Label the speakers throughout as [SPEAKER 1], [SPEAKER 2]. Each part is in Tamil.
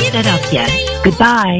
[SPEAKER 1] Muchas gracias. Goodbye.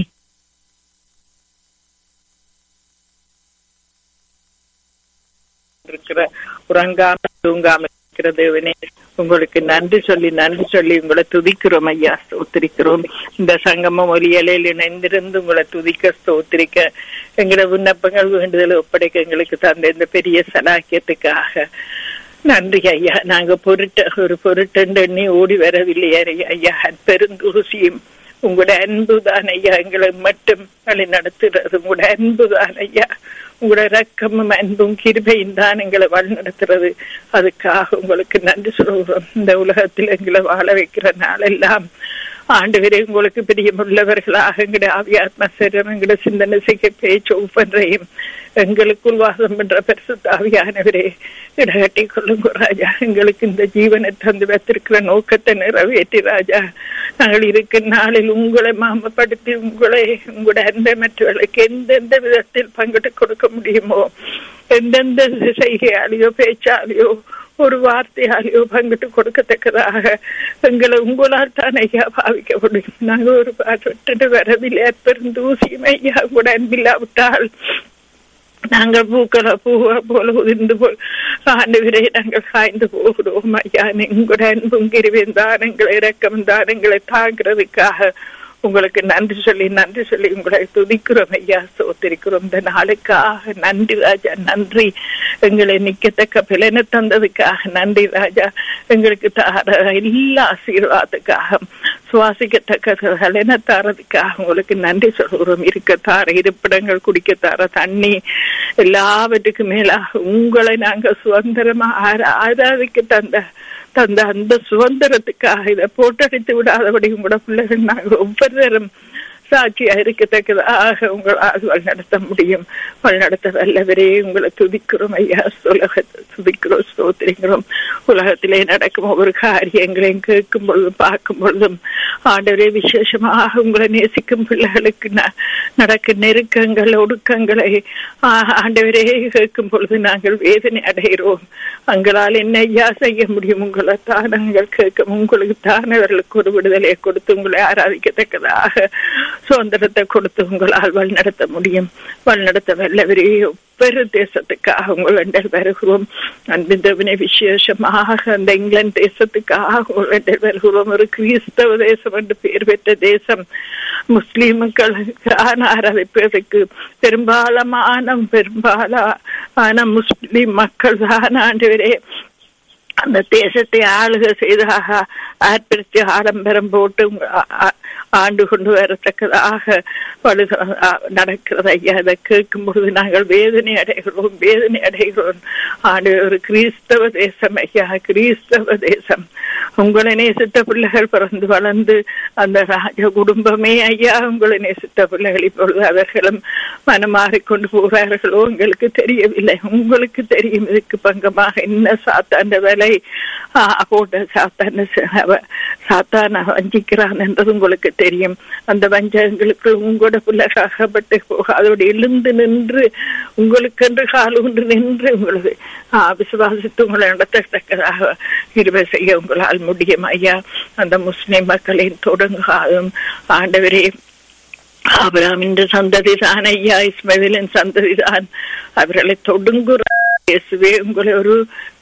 [SPEAKER 2] இருக்கிற உறங்காம தூங்காம இருக்கிற தேவனே உங்களுக்கு நன்றி சொல்லி நன்றி சொல்லி உங்களை துதிக்கிறோம் ஐயா ஸ்தோத்திரிக்கிறோம் இந்த சங்கமம் ஒலியலையில் இணைந்திருந்து உங்களை துதிக்க ஸ்தோத்திரிக்க எங்களோட விண்ணப்பங்கள் வேண்டுதல் ஒப்படைக்க எங்களுக்கு தந்த இந்த பெரிய சலாக்கியத்துக்காக நன்றி ஐயா நாங்க பொருட்ட ஒரு பொருட்டென்று எண்ணி ஓடி வரவில்லை ஐயா பெருந்தூசியும் உங்களோட அன்புதான் ஐயா எங்களை மட்டும் வழி நடத்துறது உங்களோட அன்புதான் ஐயா உங்களோட ரக்கமும் அன்பும் கிருபையும் தான் எங்களை வழி நடத்துறது அதுக்காக உங்களுக்கு நன்றி சொல்கிறோம் இந்த உலகத்தில் எங்களை வாழ வைக்கிற நாளெல்லாம் ஆண்டு வரை உங்களுக்கு பிரியமுள்ளவர்களாக எங்களுடைய ஆவியாத்ம சரம் எங்களுடைய சிந்தனை செய்ய பேச்சு ஒவ்வொன்றையும் எங்களுக்குள் வாசம் பண்ற பரிசு ஆவியானவரே இடகட்டி கொள்ளுங்க ராஜா எங்களுக்கு இந்த ஜீவனை தந்து வைத்திருக்கிற நோக்கத்தை நிறைவேற்றி ராஜா நாங்கள் இருக்கிற நாளில் உங்களை மாமப்படுத்தி உங்களை உங்களுடைய அன்பை மற்றவர்களுக்கு எந்தெந்த விதத்தில் பங்கிட்டு கொடுக்க முடியுமோ எந்தெந்த செய்கையாலேயோ பேச்சாலேயோ ஒரு வார்த்தையாலேயோ பங்கிட்டு கொடுக்கத்தக்கதாக எங்களை உங்களால் தான் ஐயா பாவிக்க முடியும் நாங்கள் ஒரு பாட்டு வரவில்லை பெருந்தூசியும் ஐயா கூட அன்பில்லாவிட்டால் நாங்கள் பூக்களை பூவை போல உதிர்ந்து போல் ஆண்டு நாங்கள் சாய்ந்து போகிறோம் ஐயா உங்களோட அன்பும் கிருவின் தானங்களை இறக்கம் தானங்களை தாங்கிறதுக்காக உங்களுக்கு நன்றி சொல்லி நன்றி சொல்லி உங்களை துதிக்கிறோம் ஐயா சோத்திருக்கிறோம் இந்த நாளுக்காக நன்றி ராஜா நன்றி எங்களை நிக்கத்தக்க பிளனை தந்ததுக்காக நன்றி ராஜா எங்களுக்கு தார எல்லா ஆசீர்வாதத்துக்காக சுவாசிக்கத்தக்க பலனை தாரதுக்காக உங்களுக்கு நன்றி சொல்கிறோம் இருக்கத்தார இருப்பிடங்கள் குடிக்கத்தார தண்ணி எல்லாவற்றுக்கும் மேலாக உங்களை நாங்க சுதந்திரமா ஆராதிக்க தந்த தந்த அந்த சுதந்திரத்துக்காக இதை போட்டடித்து விடாதபடி உங்களோட பிள்ளைகள் நாங்கள் ஒவ்வொருத்தரும் சாட்சியா இருக்கத்தக்கதாக உங்களால் வழிநடத்த முடியும் வழிநடத்த வல்லவரே உங்களை துதிக்கிறோம் ஐயா உலகத்தை துதிக்கிறோம் ஸ்தோத்திரிக்கிறோம் உலகத்திலே நடக்கும் ஒவ்வொரு காரியங்களையும் கேட்கும் பொழுதும் பார்க்கும் பொழுதும் ஆண்டவரே விசேஷமாக உங்களை நேசிக்கும் பிள்ளைகளுக்கு நடக்க நெருக்கங்கள் ஒடுக்கங்களை ஆண்டவரே கேட்கும் பொழுது நாங்கள் வேதனை அடைகிறோம் அங்களால் என்ன ஐயா செய்ய முடியும் உங்களை தான் நாங்கள் கேட்க உங்களுக்கு தான் அவர்களுக்கு ஒரு விடுதலையை கொடுத்து உங்களை ஆராதிக்கத்தக்கதாக சுதந்திரத்தை கொடுத்து உங்களால் வழிநடத்த முடியும் வழிநடத்த வல்லவரே ஒவ்வொரு தேசத்துக்காக உங்களிடம் வருகிறோம் அன்பிந்தவனை விசேஷமாக அந்த இங்கிலாந்து தேசத்துக்காக உங்களிடம் வருகிறோம் ஒரு கிறிஸ்தவ தேசம் என்று பெயர் பெற்ற தேசம் முஸ்லிம்களுக்கான ஆராதிப்பதற்கு பெரும்பாலமான பெரும்பாலான முஸ்லிம் மக்கள் தான் ஆண்டவரே அந்த தேசத்தை ஆளுக செய்தாக ஆர்ப்பரித்து ஆடம்பரம் போட்டு ஆண்டு கொண்டு வரத்தக்கதாக நடக்கிறது ஐயா அதை கேட்கும் பொழுது நாங்கள் வேதனை அடைகிறோம் வேதனை அடைகிறோம் ஆண்டு ஒரு கிறிஸ்தவ தேசம் ஐயா கிறிஸ்தவ தேசம் உங்களை நேசித்த பிள்ளைகள் பிறந்து வளர்ந்து அந்த ராஜ குடும்பமே ஐயா உங்களை நேசித்த பிள்ளைகள் இப்பொழுது அவர்களும் மனமாறிக்கொண்டு போகிறார்களோ உங்களுக்கு தெரியவில்லை உங்களுக்கு தெரியும் இதுக்கு பங்கமாக என்ன சாத்தாண்ட வேலை போட்ட சாத்தான சாத்தான வஞ்சிக்கிறான் என்றது உங்களுக்கு தெரியும் அந்த வஞ்சகங்களுக்கு உங்களோட பிள்ளைகப்பட்டு போக அதோடு எழுந்து நின்று உங்களுக்கென்று கால் ஒன்று நின்று உங்களுக்கு விசுவாசித்து உங்களை நடத்தத்தக்கதாக இருவை செய்ய உங்களால் முடியும் ஐயா அந்த முஸ்லிம் மக்களின் தொடங்காதும் ஆண்டவரே ஆபராமின் சந்ததிதான் ஐயா இஸ்மவிலின் சந்ததிதான் அவர்களை தொடுங்குற இயேசுவே உங்களை ஒரு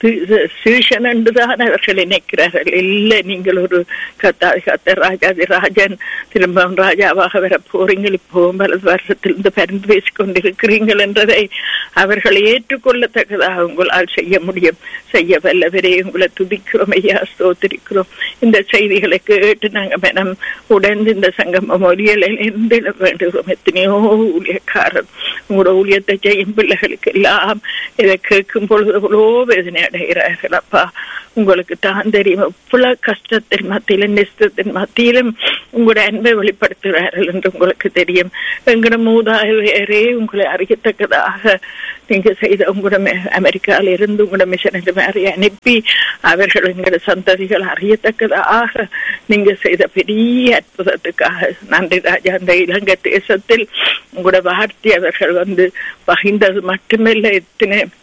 [SPEAKER 2] சீஷன் என்றுதான் அவர்கள் நினைக்கிறார்கள் இல்லை நீங்கள் ஒரு கத்தா கத்த ராஜாதி ராஜன் திரும்பவும் ராஜாவாக வர போறீங்கள் இப்போ பல வருஷத்திலிருந்து பரிந்து பேசிக் கொண்டிருக்கிறீர்கள் என்றதை அவர்கள் ஏற்றுக்கொள்ளத்தக்கதாக உங்களால் செய்ய முடியும் செய்ய வல்லவரே உங்களை துதிக்கிறோம் ஐயா ஸ்தோத்திரிக்கிறோம் இந்த செய்திகளை கேட்டு நாங்கள் மனம் உடந்து இந்த சங்கம மொழிகளை எந்த வேண்டுகிறோம் எத்தனையோ ஊழியக்காரர் உங்களோட ஊழியத்தை செய்யும் பிள்ளைகளுக்கு எல்லாம் இதை கேட்கும் பொழுது எவ்வளோ வேதனை அடைகிறார்கள் அப்பா உங்களுக்கு தான் தெரியும் எவ்வளவு கஷ்டத்தின் மத்தியிலும் நிஷ்டத்தின் மத்தியிலும் உங்களோட அன்பை வெளிப்படுத்துகிறார்கள் என்று உங்களுக்கு தெரியும் எங்களோட மூதாதையரே உங்களை அறியத்தக்கதாக நீங்க செய்த உங்களோட அமெரிக்கால இருந்து உங்களோட மிஷனரி மாதிரி அனுப்பி அவர்கள் எங்களோட சந்ததிகள் அறியத்தக்கதாக நீங்க செய்த பெரிய அற்புதத்துக்காக நன்றி ராஜா அந்த இலங்கை தேசத்தில் உங்களோட வார்த்தை அவர்கள் வந்து பகிர்ந்தது மட்டுமில்லை எத்தனை